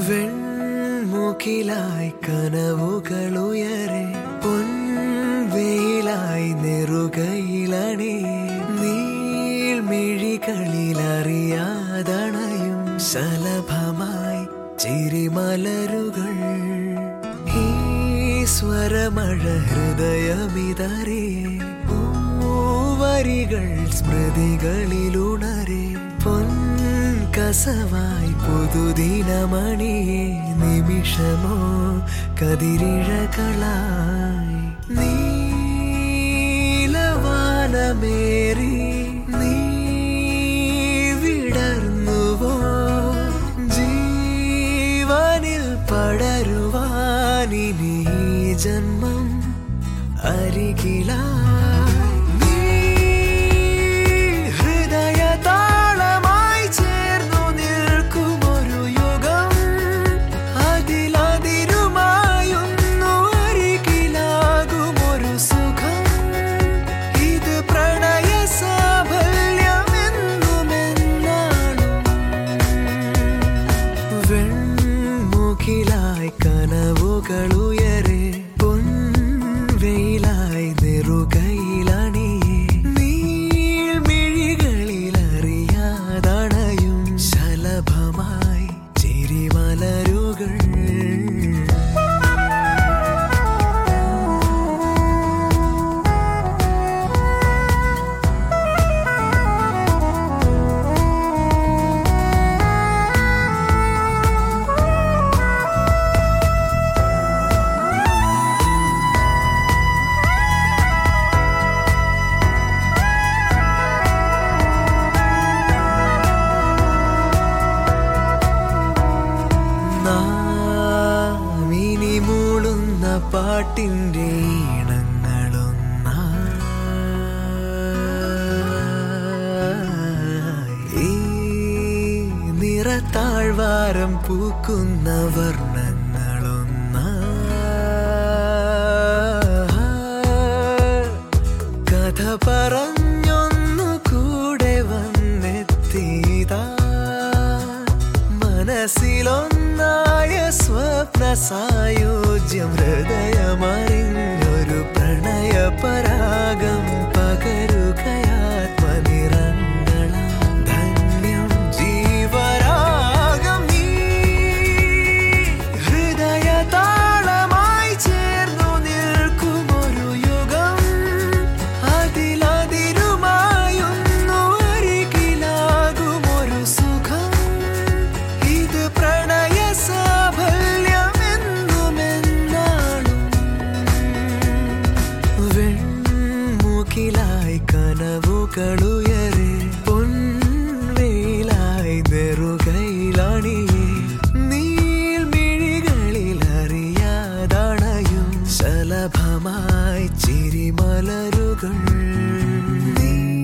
വെൺമുകിലായി കനവുകളുയരെ പൊൻവേലായി നെറുകയിലണി നീൾമിഴികളിലറിയാതണയും ശലഭമായി ചിരിമലരുകൾ ഈ സ്വരമഴ ഹൃദയമിതറിയേ പൂവരികൾ സ്മൃതികളിലുണരെ പൊൻ കസവായി പുതുദിനമണിയെ നിമിഷമോ കതിരിഴകളായി നീലവാനമേറി നീ വിടർന്നുവോ ജീവനിൽ പടരുവാനിനി ജന്മം അരികിലായി നീ ഹൃദയതാളമായി ചേർന്നു നിൽക്കുമൊരു യുഗം അതിലതിരുമായുന്നു അരികിലാകുമൊരു സുഖം ഇത് പ്രണയ സാഫല്യമെന്നുമെന്നാളും വെൺമുഖിലായി കനവുകളുയരെ പൊൻവെയിലായി നെറുകയിലണിയേ നീൾമിഴികളിലറിയാതണയും ശലഭമായി ചിരിമലരുകൾ നാം ഇനി മൂളുന്ന പാട്ടിന്റെ ഈണങ്ങളൊന്നായി ഈ നിറത്താഴ്വാരം പൂക്കുന്ന വർണ്ണങ്ങളൊന്നായി കഥ പറഞ്ഞൊന്നു കൂടെ വന്നെത്തിയതാ മനസ്സിലൊന്നായ സ്വപ്ന സായോജ്യം ഹൃദയമറിഞ്ഞൊരു പ്രണയ പരാഗം പകരുകയാത്മനിറങ്ങള ധന്യം ജീവരാഗം നീ ഹൃദയതാളമായി ചേർന്നു നിൽക്കുമൊരു യുഗം അതിലതിരുമായുന്നു അരികിലാകുമൊരു സുഖം ഇത് പ്രണയ സാഫല്യമെന്നുമെന്നാളും വെൺമുഖിലായി കനവുകളുയരെ പൊൻവേലായി നെറുകയിലണിയേ നീൾമിഴികളിലറിയാതണയും ശലഭമായി ചിരിമലരുകൾ നീ